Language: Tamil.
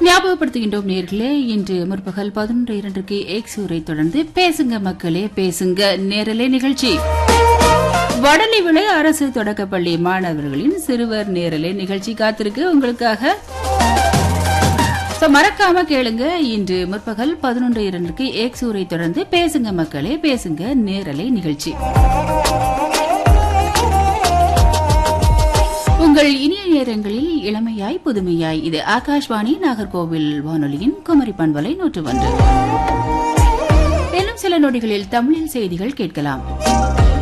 ஞாபகப்படுத்துகின்றோம் நேர்களே இன்று முற்பகல் பதினொன்று இரண்டுக்கு எக்ஸ் ஊரை தொடர்ந்து பேசுங்க மக்களே பேசுங்க நேரலே நிகழ்ச்சி வடலி விளை அரசு தொடக்கப்பள்ளி மாணவர்களின் சிறுவர் நேரலே நிகழ்ச்சி காத்திருக்கு உங்களுக்காக So, மறக்காம கேளுங்க இன்று முற்பகல் பதினொன்று இரண்டுக்கு எக்ஸ் ஊரை தொடர்ந்து பேசுங்க மக்களே பேசுங்க நேரலை நிகழ்ச்சி உங்கள் இனிய நேரங்களில் இளமையாய் புதுமையாய் இது ஆகாஷ்வாணி நாகர்கோவில் வானொலியின் குமரி பண்பலை நூற்று ஒன்று இன்னும் சில நொடிகளில் தமிழில் செய்திகள் கேட்கலாம்